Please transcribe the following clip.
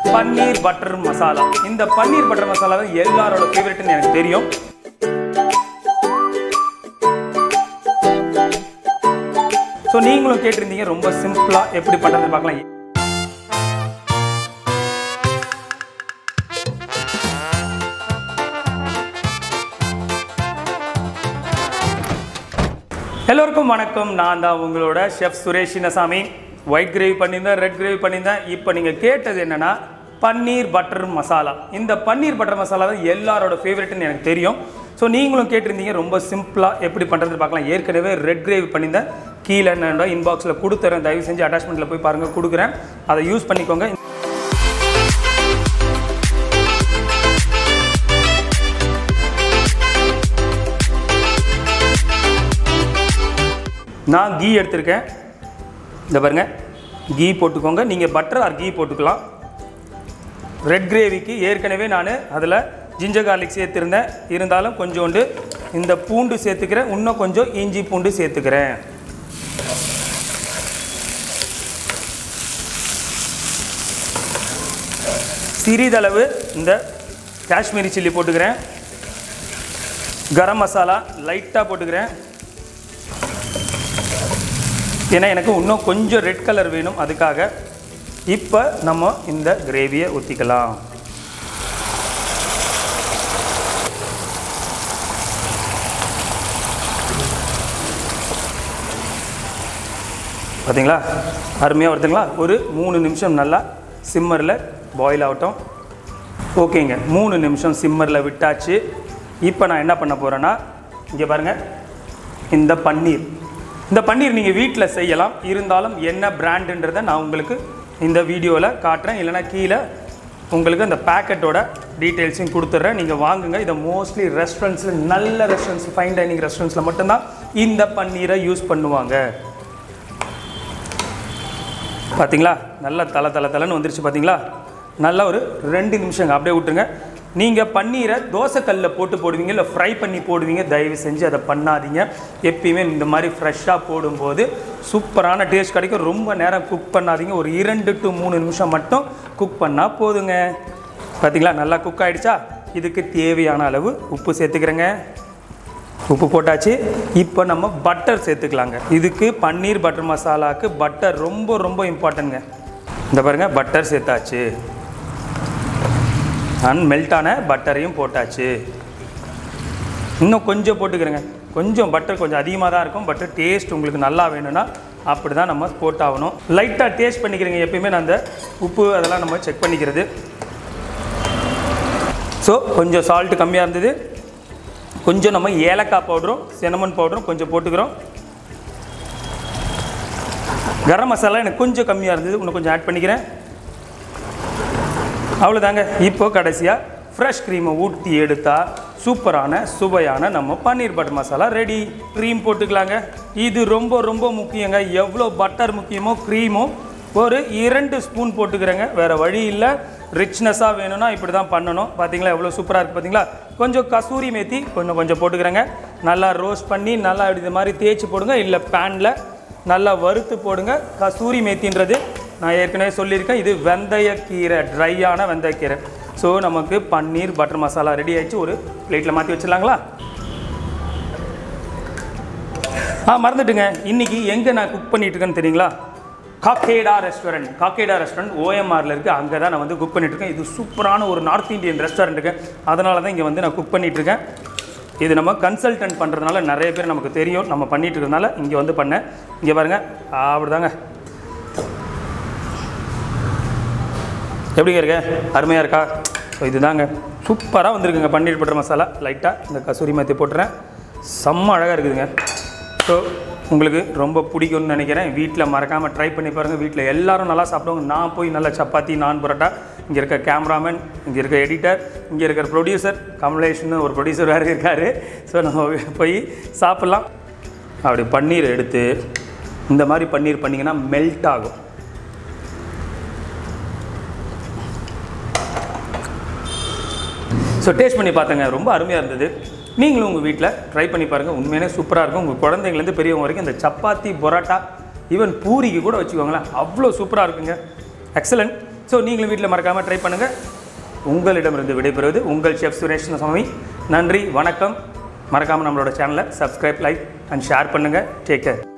பன்னீர் butter masala இந்த பன்னீர் butter masala தான் எல்லாரோட ஃபேவரட்னு எனக்கு தெரியும் ஸோ நீங்களும் கேட்டிருந்தீங்க ரொம்ப சிம்பிளாக எப்படி பண்ணுறது பார்க்கலாம் எல்லோருக்கும் வணக்கம் நான் தான் உங்களோட chef Suresh Chinnasamy white gravy பண்ணியிருந்தேன் ரெட் கிரேவி பண்ணியிருந்தேன் இப்போ நீங்கள் கேட்டது என்னென்னா பன்னீர் பட்டர் மசாலா இந்த பன்னீர் பட்டர் மசாலா தான் எல்லாரோட ஃபேவரட்னு எனக்கு தெரியும் ஸோ நீங்களும் கேட்டிருந்தீங்க ரொம்ப சிம்பிளாக எப்படி பண்ணுறது பார்க்கலாம் ஏற்கனவே ரெட் கிரேவி பண்ணியிருந்தேன் கீழே என்னோட இன்பாக்ஸில் கொடுத்துறேன் தயவு செஞ்சு அட்டாச்மெண்ட்டில் போய் பாருங்கள் கொடுக்குறேன் அதை யூஸ் பண்ணிக்கோங்க நான் கீ எடுத்திருக்கேன் இந்த பாருங்க கீ போட்டுக்கோங்க நீங்கள் பட்டர் ஆர் கீ போட்டுக்கலாம் ரெட் கிரேவிக்கு ஏற்கனவே நான் அதில் ஜிஞ்சர் கார்லிக் சேர்த்துருந்தேன் இருந்தாலும் கொஞ்சோண்டு இந்த பூண்டு சேர்த்துக்கிறேன் இன்னும் கொஞ்சம் இஞ்சி பூண்டு சேர்த்துக்கிறேன் சிறிதளவு இந்த காஷ்மீரி சில்லி போட்டுக்கிறேன் கரம் மசாலா லைட்டாக போட்டுக்கிறேன் ஏன்னா எனக்கு இன்னும் கொஞ்சம் ரெட் கலர் வேணும் அதுக்காக இப்போ நம்ம இந்த கிரேவியை ஊற்றிக்கலாம் பார்த்தீங்களா அருமையாக வருதுங்களா ஒரு மூணு நிமிஷம் நல்லா சிம்மரில் பாயில் ஆகட்டும் ஓகேங்க மூணு நிமிஷம் சிம்மரில் விட்டாச்சு இப்போ நான் என்ன பண்ண போகிறேன்னா இங்கே பாருங்கள் இந்த பன்னீர் இந்த பன்னீர் நீங்கள் வீட்டில் செய்யலாம் இருந்தாலும் என்ன பிராண்டுன்றதை நான் உங்களுக்கு இந்த வீடியோவில் காட்டுறேன் இல்லைனா கீழே உங்களுக்கு அந்த பேக்கெட்டோட டீட்டெயில்ஸையும் கொடுத்துட்றேன் நீங்கள் வாங்குங்க இதை மோஸ்ட்லி ரெஸ்டாரண்ட்ஸில் நல்ல ரெஸ்டாரண்ட்ஸ் ஃபைன் டைனிங் ரெஸ்டாரண்ட்ஸில் மட்டும்தான் இந்த பன்னீரை யூஸ் பண்ணுவாங்க பார்த்தீங்களா நல்லா தலை தலை தலைன்னு வந்துருச்சு பார்த்தீங்களா நல்லா ஒரு ரெண்டு நிமிஷங்க அப்படியே விட்டுருங்க நீங்கள் பன்னீரை தோசைக்கல்லில் போட்டு போடுவீங்க இல்லை ஃப்ரை பண்ணி போடுவீங்க தயவு செஞ்சு அதை பண்ணாதீங்க எப்பயுமே இந்த மாதிரி ஃப்ரெஷ்ஷாக போடும்போது சூப்பரான டேஸ்ட் கிடைக்கும் ரொம்ப நேரம் குக் பண்ணாதீங்க ஒரு இரண்டு டு மூணு நிமிஷம் மட்டும் குக் பண்ணால் போதுங்க பார்த்தீங்களா நல்லா குக் ஆகிடுச்சா இதுக்கு தேவையான அளவு உப்பு சேர்த்துக்கிறேங்க உப்பு போட்டாச்சு இப்போ நம்ம பட்டர் சேர்த்துக்கலாங்க இதுக்கு பன்னீர் பட்டர் மசாலாவுக்கு பட்டர் ரொம்ப ரொம்ப இம்பார்ட்டன்ட்ங்க இந்த பாருங்க பட்டர் சேர்த்தாச்சு அண்ட் மெல்ட்டான பட்டரையும் போட்டாச்சு இன்னும் கொஞ்சம் போட்டுக்கிறேங்க கொஞ்சம் பட்டர் கொஞ்சம் அதிகமாக தான் இருக்கும் பட்டர் டேஸ்ட் உங்களுக்கு நல்லா வேணும்னா அப்படி தான் நம்ம போட்டாகணும் லைட்டாக டேஸ்ட் பண்ணிக்கிறேங்க எப்பயுமே நான் அந்த உப்பு அதெல்லாம் நம்ம செக் பண்ணிக்கிறது ஸோ கொஞ்சம் சால்ட்டு கம்மியாக இருந்தது கொஞ்சம் நம்ம ஏலக்காய் பவுடரும் சினமன் பவுடரும் கொஞ்சம் போட்டுக்கிறோம் கரம் மசாலா எனக்கு கொஞ்சம் கம்மியாக இருந்தது இன்னும் கொஞ்சம் ஆட் பண்ணிக்கிறேன் அவ்வளோதாங்க இப்போ கடைசியாக ஃப்ரெஷ் க்ரீமை ஊற்றி எடுத்தால் சூப்பரான சுவையான நம்ம paneer butter masala ready cream போட்டுக்கலாங்க இது ரொம்ப ரொம்ப முக்கியங்க எவ்வளோ பட்டர் முக்கியமோ க்ரீமும் ஒரு இரண்டு ஸ்பூன் போட்டுக்கிறேங்க வேறு வழி இல்லை ரிச்னஸாக வேணும்னா இப்படி தான் பண்ணணும் பார்த்தீங்களா எவ்வளோ சூப்பராக இருக்குது பார்த்தீங்களா கொஞ்சம் கசூரி மேத்தி கொஞ்சம் கொஞ்சம் போட்டுக்கிறேங்க நல்லா ரோஸ்ட் பண்ணி நல்லா இப்படி இது மாதிரி தேய்ச்சி போடுங்க இல்லை பேனில் நல்லா வறுத்து போடுங்க கசூரி மேத்தின்றது நான் ஏற்கனவே சொல்லியிருக்கேன் இது வெந்தயக்கீரை ட்ரையான வெந்தயக்கீரை ஸோ நமக்கு பன்னீர் பட்டர் மசாலா ரெடி ஆயிடுச்சு ஒரு பிளேட்டில் மாற்றி வச்சிடலாங்களா ஆ மறந்துட்டுங்க இன்னைக்கு எங்கே நான் குக் பண்ணிட்டு இருக்கேன்னு தெரியுங்களா காக்கேடா ரெஸ்டாரண்ட் காக்கேடா ரெஸ்டாரண்ட் ஓஎம்ஆரில் இருக்குது அங்கே தான் நான் வந்து குக் பண்ணிட்டு இருக்கேன் இது சூப்பரான ஒரு நார்த் இந்தியன் ரெஸ்டாரண்ட்டுக்கு அதனால தான் இங்கே வந்து நான் குக் பண்ணிட்டு இருக்கேன் இது நம்ம கன்சல்டன்ட் பண்ணுறதுனால நிறைய பேர் நமக்கு தெரியும் நம்ம பண்ணிட்டு இருக்கிறதுனால இங்கே வந்து பண்ணேன் இங்கே பாருங்க அப்படிதாங்க எப்படிங்க இருக்க அருமையாக இருக்கா ஸோ இதுதாங்க சூப்பராக வந்திருக்குங்க பன்னீர் பட்டர் மசாலா லைட்டாக இந்த கசூரி மேத்தி போட்டுறேன் செம்ம அழகாக இருக்குதுங்க ஸோ உங்களுக்கு ரொம்ப பிடிக்கும்னு நினைக்கிறேன் வீட்டில் மறக்காமல் ட்ரை பண்ணி பாருங்கள் வீட்டில் எல்லாரும் நல்லா சாப்பிடுவாங்க நான் போய் நல்லா சப்பாத்தி நான் பரோட்டா இங்கே இருக்க கேமராமேன் இங்கே இருக்க எடிட்டர் இங்கே இருக்கிற ப்ரொடியூசர் கமலேஷ்னு ஒரு ப்ரொடியூசர் வேறு இருக்கார் ஸோ நம்ம போய் சாப்பிட்லாம் அப்படி பன்னீர் எடுத்து இந்த மாதிரி பன்னீர் பண்ணிங்கன்னா மெல்ட் ஆகும் ஸோ டேஸ்ட் பண்ணி பார்த்தேங்க ரொம்ப அருமையாக இருந்தது நீங்களும் உங்கள் வீட்டில் ட்ரை பண்ணி பாருங்கள் உண்மையிலே சூப்பராக இருக்கும் உங்கள் குழந்தைங்கலேருந்து பெரியவங்க வரைக்கும் இந்த சப்பாத்தி பரோட்டா ஈவன் பூரிக்கு கூட வச்சுக்கோங்களேன் அவ்வளோ சூப்பராக இருக்குங்க எக்ஸலண்ட் ஸோ நீங்களும் வீட்டில் மறக்காமல் ட்ரை பண்ணுங்கள் உங்களிடமிருந்து விடைபெறுவது உங்கள் செஃப் சுரேஷ் சுவாமி நன்றி வணக்கம் மறக்காமல் நம்மளோட சேனலை சப்ஸ்கிரைப் லைக் அண்ட் ஷேர் பண்ணுங்கள் டேக் கேர்